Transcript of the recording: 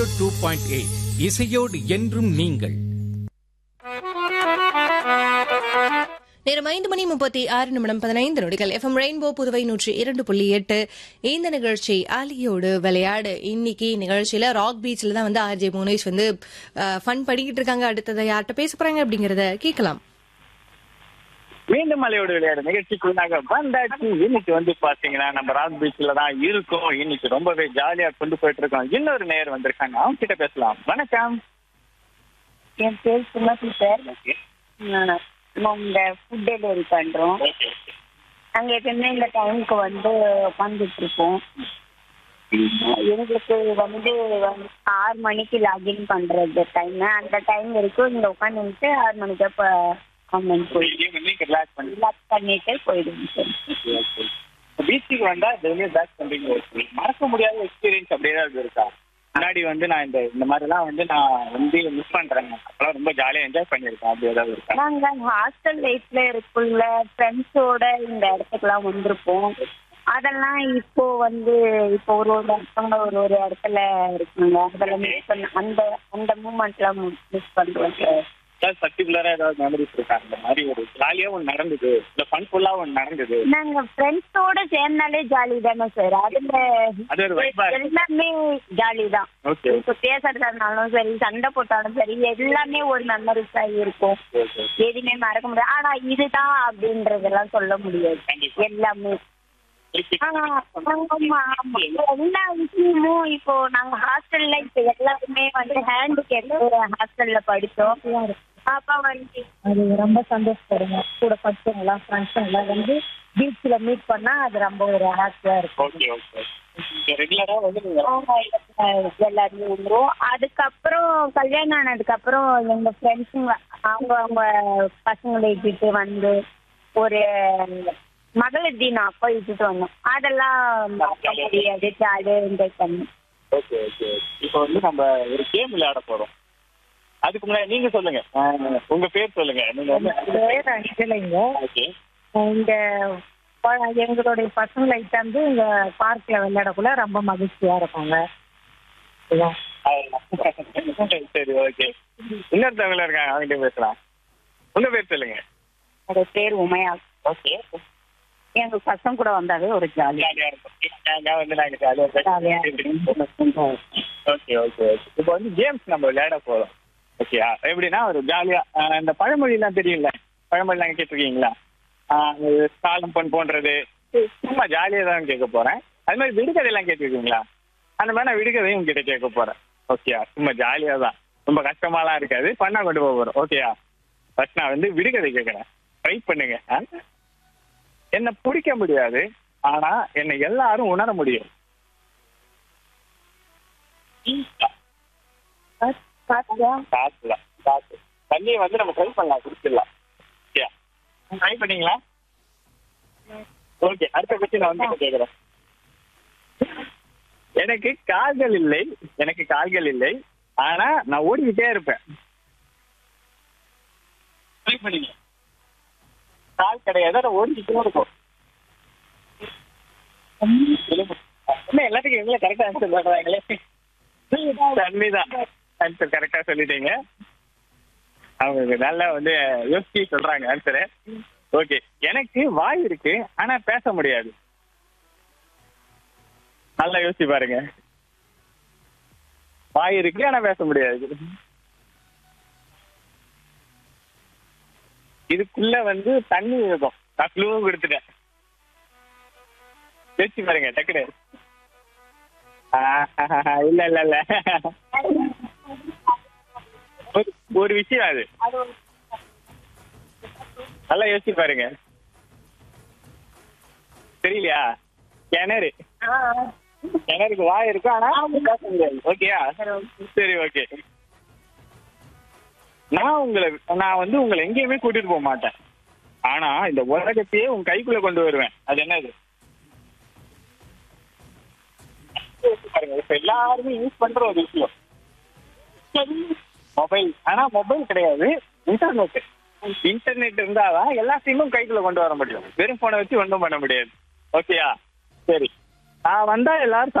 Two point eight இசையோடு என்றும் நீங்கள் நேரம் ஐந்து மணி முப்பத்தி ஆறு நிமிடம் பதினைந்து நொடிகள் எஃப்எம் ரெயின்போ புதுவை நூற்றி இரண்டு புள்ளி எட்டு இந்த நிகழ்ச்சி ஆலியோடு விளையாடு இன்னைக்கு நிகழ்ச்சியில ராக் பீச்ல தான் வந்து ஆர்ஜே புவனேஷ் வந்து ஃபன் படிக்கிட்டு இருக்காங்க அடுத்ததை யார்கிட்ட பேச போறாங்க அப்படிங்கறத கேட்கலாம் மீண்டும் மலையோட விளையாடு நிகழ்ச்சிக்குள்ளாக வந்தாச்சு இன்னைக்கு வந்து பாத்தீங்கன்னா நம்ம ராக் பீச்ல தான் இருக்கோம் இன்னைக்கு ரொம்பவே ஜாலியா கொண்டு போயிட்டு இருக்கோம் இன்னொரு நேர் வந்திருக்காங்க அவங்க கிட்ட பேசலாம் வணக்கம் என் பேர் சுமதி சார் நாங்க ஃபுட் டெலிவரி பண்றோம் நாங்க எப்பயுமே இந்த டைமுக்கு வந்து உட்காந்துட்டு இருக்கோம் எங்களுக்கு வந்து வந்து ஆறு மணிக்கு லாகின் பண்றது டைம் அந்த டைம் வரைக்கும் இங்க உட்காந்துட்டு ஆறு மணிக்கு அப்ப கவர்மெண்ட் போயிடும் நீங்க ரிலாக்ஸ் பண்ணி ரிலாக்ஸ் பண்ணிட்டு போயிடுவோம் சார் பீச்சுக்கு வந்தா டெய்லியும் பேக் பண்றீங்க மறக்க முடியாத எக்ஸ்பீரியன்ஸ் அப்படியே ஏதாவது இருக்கா முன்னாடி வந்து நான் இந்த இந்த மாதிரி எல்லாம் வந்து நான் வந்து மிஸ் பண்றேன் அப்பெல்லாம் ரொம்ப ஜாலியா என்ஜாய் பண்ணிருக்கேன் அப்படி ஏதாவது இருக்கா நாங்க ஹாஸ்டல் லைஃப்ல இருக்குள்ள ஃப்ரெண்ட்ஸோட இந்த இடத்துக்குலாம் வந்திருப்போம் அதெல்லாம் இப்போ வந்து இப்போ ஒரு ஒரு இடத்துல ஒரு ஒரு இடத்துல இருக்காங்க அதெல்லாம் மிஸ் பண்ண அந்த அந்த மூமெண்ட்லாம் மிஸ் பண்றோம் சார் ஏதாவது பர்டிகுலரா ஏதாவது மெமரிஸ் இருக்கா இந்த மாதிரி ஒரு ஜாலியா ஒன்று நடந்தது இல்ல ஃபன்ஃபுல்லா ஒன்று நடந்தது நாங்க ஃப்ரெண்ட்ஸோட சேர்ந்தாலே ஜாலி தானே சார் அதுல அது ஒரு vibe ஆ இருக்கு. எல்லாமே ஜாலி தான் ஓகே இப்போ பேசுறதா இருந்தாலும் சரி சண்டை போட்டாலும் சரி எல்லாமே ஒரு மெமரிஸா இருக்கும் எதுவுமே மறக்க முடியாது ஆனா இதுதான் அப்படின்றதெல்லாம் சொல்ல முடியாது எல்லாமே ஆனா, ஆமா, ஆமா. எல்லா விஷயமும் இப்போ நாங்க ஹாஸ்டல்ல இப்ப எல்லாருமே வந்து ஹேண்ட் கேட்டு ஹாஸ்டல்ல படிச்சோம் அப்ப வந்து அது ரொம்ப சந்தோஷப்படுங்க கூட படிச்சவங்க ஃப்ரெண்ட்ஸுங்க வந்து பீச்ல மீட் பண்ணா அது ரொம்ப ஒரு ஹாப்பியா இருக்கும் ஓகே ஓகே ரெகுலரா வந்து நீங்க அவங்க எல்லாருமே வந்துரும் அதுக்கப்புறம் கல்யாணம் ஆனதுக்கு அப்புறம் எங்க ஃப்ரெண்ட்ஸுங்க அவங்க அவங்க பசங்களை இட்டுட்டு வந்து ஒரு மகளிர் தினம் அப்போ இட்டுட்டு வந்தோம் அதெல்லாம் மறக்க முடியாது ஜாலியா என்ஜாய் பண்ணோம் ஓகே ஓகே இப்போ வந்து நம்ம ஒரு கேம் விளையாட போறோம் அதுக்கு முன்னாடி நீங்க சொல்லுங்க அஹ், உங்க பேர் சொல்லுங்க நீங்க வந்து பேர் அஞ்சலைங்க ஓகே இந்த ப- எங்களுடைய பசங்களை வந்து இங்க பார்க்ல விளையாடக்குள்ள ரொம்ப மகிழ்ச்சியா இருப்பாங்க சரி ஓகே இன்னொருத்தவங்கள இருக்காங்க அவங்ககிட்ட பேசலாம் உங்க பேர் சொல்லுங்க என்னோட பேர் உமையா ஓகே எங்க பசங்க கூட வந்தாவே ஒரு ஜாலியா ஜாலியா இருக்கும் நாங்க வந்து நாங்க ஜாலியா ஜாலியா ஓகே ஓகே ஓகே இப்போ வந்து கேம்ஸ் நம்ம விளையாட போறோம் ஓகே எப்படின்னா ஒரு ஜாலியா அஹ், இந்த பழமொழி எல்லாம் தெரியும்ல பழமொழி நாங்க கேட்டிருக்கீங்களா ஆஹ், இது காலம் பொன் போன்றது சும்மா ஜாலியா தான் கேட்க போறேன் அது மாதிரி விடுகதை எல்லாம் கேட்டிருக்கீங்களா அந்த மாதிரி நான் விடுகதையும் உங்ககிட்ட கேட்க போறேன் ஓகேயா சும்மா ஜாலியா தான் ரொம்ப கஷ்டமாலாம் இருக்காது பண்ணா கொண்டு போக போறோம் ஓகேயா ஃபர்ஸ்ட் நான் வந்து விடுகதை கேட்கறேன் ட்ரை பண்ணுங்க ஆ? என்னை பிடிக்க முடியாது ஆனா என்னை எல்லாரும் உணர முடியும் பாத்தியா காசு தான் காசு தண்ணியை வந்து நம்ம ட்ரை பண்ணலாம் குடிச்சிடலாம் ஓகே ட்ரை பண்ணீங்களா ஓகே அடுத்த கொஸ்டின் நான் வந்து கேட்குறேன் எனக்கு கால்கள் இல்லை எனக்கு கால்கள் இல்லை ஆனா நான் ஓடிக்கிட்டே இருப்பேன் ட்ரை பண்ணீங்க கால் கிடையாது ஆனா ஓடிக்கிட்டே இருக்கும் என்ன எல்லாத்துக்கும் எங்களை கரெக்டா ஆன்சர் பண்றாங்களே தண்ணி தான் ஆன்சர் கரெக்டா சொல்லிட்டீங்க அவங்க நல்லா வந்து யோசிச்சு சொல்றாங்க ஆன்சரு ஓகே எனக்கு வாய் இருக்கு ஆனா பேச முடியாது நல்லா யோசிச்சு பாருங்க வாய் இருக்கு ஆனா பேச முடியாது இதுக்குள்ள வந்து தண்ணி இருக்கும் நான் க்ளூவும் கொடுத்துட்டேன் யோசிச்சு பாருங்க டக்குனு ஆஹ், இல்ல இல்ல இல்ல ஒரு- ஒரு விஷயம் அது நல்லா யோசிச்சு பாருங்க தெரியலையா கிணறு கிணறுக்கு வாய் இருக்கும் ஆனா பேச முடியாது ஓகேயா சரி ஓகே நான் உங்களை நான் வந்து உங்களை எங்கேயுமே கூட்டிட்டு போக மாட்டேன் ஆனா இந்த உலகத்தையே உங்க கைக்குள்ள கொண்டு வருவேன் அது என்னது யோசிச்சு பாருங்க இப்ப எல்லாருமே யூஸ் பண்ற ஒரு விஷயம் மொபைல் ஆனா மொபைல் கிடையாது இன்டர்நெட் இன்டர்நெட் இருந்தாதான் எல்லா சிம்மும் கைக்குள்ள கொண்டு வர முடியும் வெறும் போனை வச்சு ஒன்றும் பண்ண முடியாது ஓகேயா சரி நான் வந்தா எல்லாரும்